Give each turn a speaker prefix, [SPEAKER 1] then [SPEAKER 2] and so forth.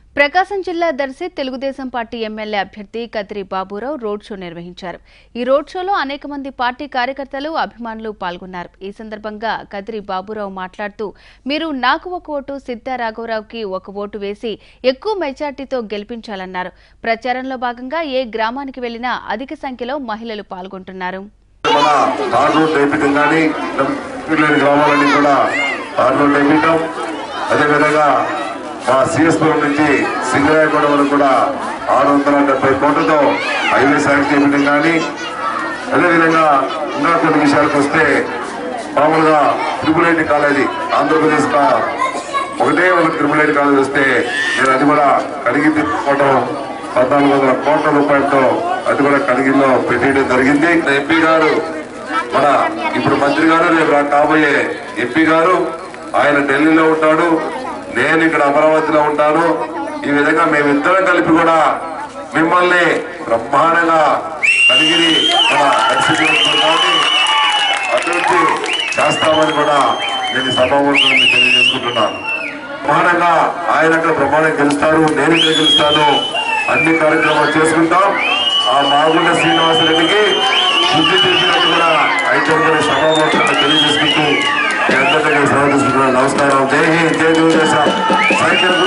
[SPEAKER 1] ప్రకాశం జిల్లా Darsi Telugu Desam party MLA అభ్యర్థి కత్రి Baburao road show నిర్వహించారు ఈ రోడ్ షోలో అనేక మంది పార్టీ కార్యకర్తలు అభిమానులు పాల్గొన్నారు ఈ సందర్భంగా కత్రి బాబురావు మాట్లాడుతూ మీరు నాకు ఒక ఓటు సిద్ధా రాఘవరావుకి ఒక ఓటు వేసి ఎక్కువ మెజార్టీతో గెలిపించాలన్నారు ప్రచారంలో భాగంగా ఏ గ్రామానికి వెళ్లినా అధిక సంఖ్యలో మహిళలు పాల్గొంటున్నారు
[SPEAKER 2] మన తార్ రోడ్ వేపించడం కానీ లేని గ్రామాలన్నీ కూడా తార్ రోడ్ వేపించడం అదేవిధంగా మా సిఎస్పురం నుంచి సింగరాయగూడ వరకు కూడా ఆరు వందల డెబ్బై కోట్లతో హైవే శాంక్షన్ చేపించడం కానీ అదేవిధంగా ఇంకా కొన్ని విషయాలకు వస్తే మామూలుగా ట్రిపుల్ ఐటీ కాలేజీ ఆంధ్రప్రదేశ్ కా ఒకటే ఒక ట్రిపుల్ ఐటీ కాలేజీ వస్తే నేను అది కూడా కడిగి తీసుకోవడం పద్నాలుగు వందల కోట్ల రూపాయలతో అది కూడా కడిగిలో పెట్టేయడం జరిగింది ఎంపీ గారు మన ఇప్పుడు మంత్రి గారు రేపు రా- కాబోయే ఎంపీ గారు ఆయన ఢిల్లీలో ఉంటాడు నేను ఇక్కడ అమరావతిలో ఉంటాను ఈ విధంగా మేమిద్దరం కలిపి కూడా మిమ్మల్ని బ్రహ్మాండంగా కలిగిరి మన దర్శించుకుంటామని అభివృద్ధి చేస్తామని కూడా నేను ఈ సభాముఖంగా తెలియజేసుకుంటున్నాను ప్రమాణంగా ఆయన అక్కడ ప్రమాణం గెలుస్తారు నేను ఇక్కడ గెలుస్తాను అన్ని కార్యక్రమాలు చేసుకుంటాం ఆ మాగుండ శ్రీనివాసరెడ్డికి బుద్ధి తెలిసినట్టు కూడా అయితే సభాముఖంగా తెలియజేసుకుంటూ మీ అందరికీ సెలవు తీసుకుంటున్నాను నమస్కారం జై హింద్ జై తెలుగుదేశం సైకిల్